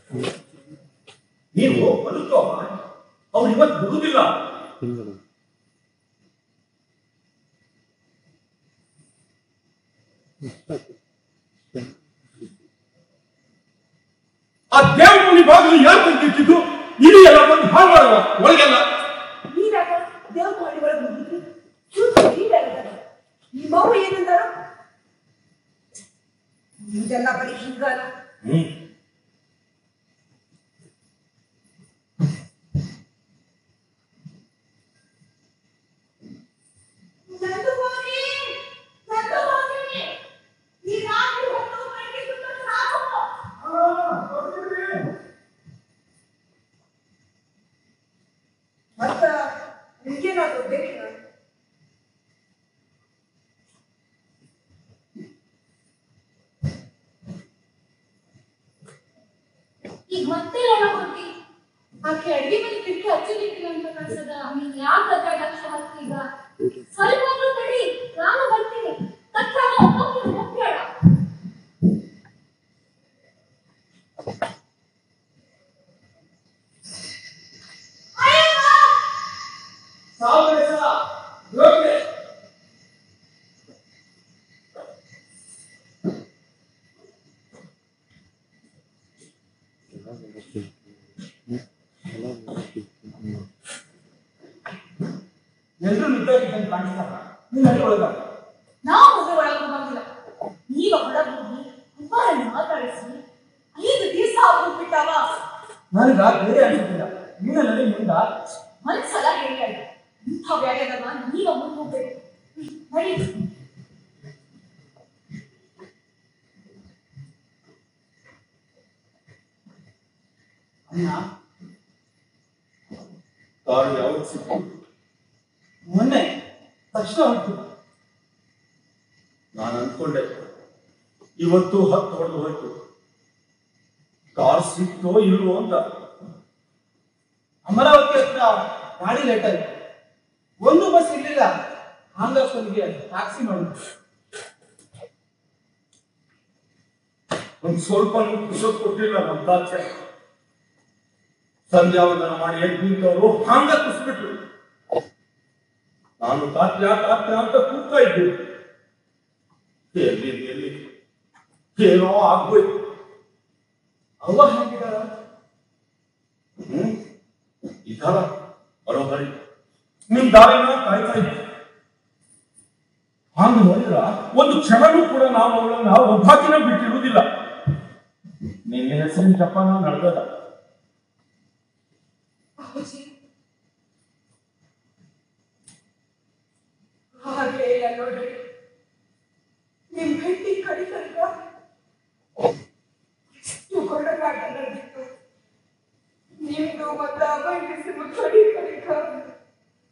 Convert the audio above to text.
ನೀವು ಬದುಕೋ ಅವ್ರು ಇವತ್ತು ಬಿಡುವುದಿಲ್ಲ ಆ ದೇವಮುನಿ ಬಾಗಿಲು ಯಾರು ತಂದಿಟ್ಟಿದ್ದು ಇಡೀ ಎಲ್ಲ ಬಂದು ಹಾಳು ಮಾಡುವ ಒಳಗೆಲ್ಲ ನೀರಾಗ ದೇವ್ರ ಮಾಡಿ ಒಳಗೆ ಹೋಗಿದ್ರಿ ಚೂರು ನೀರಾಗದ ನಿಮ್ಮ ಅವ್ವ ಏನಂದಾರ ಇದೆಲ್ಲ ಬರೀ ಹಿಂಗಾನ ಹ್ಮ್ ನಂದು ಹೋಗಿ ನಂದು ಹೋಗಿ ಈ ರಾತ್ರಿ ಹೊತ್ತು ಮನೆಗೆ ಸುತ್ತ ಸಾಕು ಮತ್ತ ನಿಮ್ಗೇನಾದ್ರು ಬೇಕಿಲ್ಲ ಈಗ ಮತ್ತೆ ಒಳಗೋಗಿ ಆಕೆ ಅಡಿಗೆ ಮನೆ ಕಿಟಕಿ ಹಚ್ಚಲಿಕ್ಕಿಲ್ಲ ಅಂತ ಕಾಣಿಸದ ನೀನ್ ಯಾಕೆ ಅದ್ರ ಲಕ್ಷ ಹಾಕ್ತೀಗ ಸ್ವಲ್ಪ ಹೊತ್ತು ತಡಿ ನಾನು ಬರ್ತೀನಿ ತಕ್ಷಣ ಒಬ್ಬೊಬ್ಬರು ಹೋಗ್ಬೇಡ ಎಲ್ರು ನಿಂತಾಗಿದ್ದಂಗೆ ಕಾಣಿಸ್ತಾರ ನೀನ್ ಅಲ್ಲಿ ಒಳಗ ನಾವು ಒಬ್ಬರು ಒಳಗೆ ಹೋಗಿಲ್ಲ ನೀವ ಹೊರಗೆ ಹೋಗಿ ಒಬ್ಬರನ್ನು ಮಾತಾಡಿಸಿ ಐದು ದಿವಸ ಹೋಗ್ಬಿಟ್ಟಾವ ನನಗ ಬೇರೆ ಅನಿಸ್ತಿಲ್ಲ ನೀನ ನನಗೆ ಮುಂದ ಮನ್ಸಲ ಹೇಳಿ ಅಲ್ಲ ಇಂಥ ವ್ಯಾಯಾಮ ನೀವ ಮುಂದೆ ಹೋಗ್ಬೇಕು ನಡಿ ಅಣ್ಣ ಕಾರು ಯಾವಾಗ ಸಿಕ್ತು ಮೊನ್ನೆ ತಕ್ಷಣ ಹೊರಟು ನಾನು ಅನ್ಕೊಂಡೆ ಇವತ್ತು ಹತ್ತು ಹೊಡೆದು ಹೋಯ್ತು ಕಾರ್ ಸಿಕ್ತೋ ಇಲ್ವೋ ಅಂತ ಅಮರಾವತಿ ಹತ್ರ ಗಾಡಿ ಲೇಟ್ ಆಯ್ತು ಒಂದು ಬಸ್ ಇರ್ಲಿಲ್ಲ ಹಾಂಗಾಸ್ವನಿಗೆ ಟ್ಯಾಕ್ಸಿ ಮಾಡಿದ್ರು ಒಂದ್ ಸ್ವಲ್ಪ ಪುಷಪ್ ಕೊಟ್ಟಿಲ್ಲ ನಮ್ಮ ತಾಚೆ ಸಂಧ್ಯಾವಂದನ ಮಾಡಿ ಎದ್ದು ನಿಂತವರು ಹಾಂಗ ಕುಸ್ಬಿಟ್ರು ನಾನು ತಾತ್ಯ ತಾತ್ಯ ಅಂತ ಕೂಗ್ತಾ ಇದ್ದೆ ಎಲ್ಲಿ ಎಲ್ಲಿ ಏನೋ ಆಗ್ಬೋಯ್ತು ಅವ್ವ ಹೇಗಿದ್ದಾಳ ಹ್ಮ್ ಇದ್ದಾರ ಬರೋಬರಿ ನಿಮ್ ದಾರಿನ ಕಾಯ್ತಾ ಇದ್ದೆ ಹಾಗೆ ನೋಡಿದ್ರ ಒಂದು ಕ್ಷಣನೂ ಕೂಡ ನಾವು ಅವಳನ್ನ ಒಬ್ಬಾಕಿನ ಬಿಟ್ಟಿರುವುದಿಲ್ಲ ನಿನ್ನ ಹೆಸರಿನ ಜಪಾನ ನಡೆದದ ಅಪ್ಪಾಜಿ ಹಾಗೆ ಇಲ್ಲ ನೋಡ್ರಿ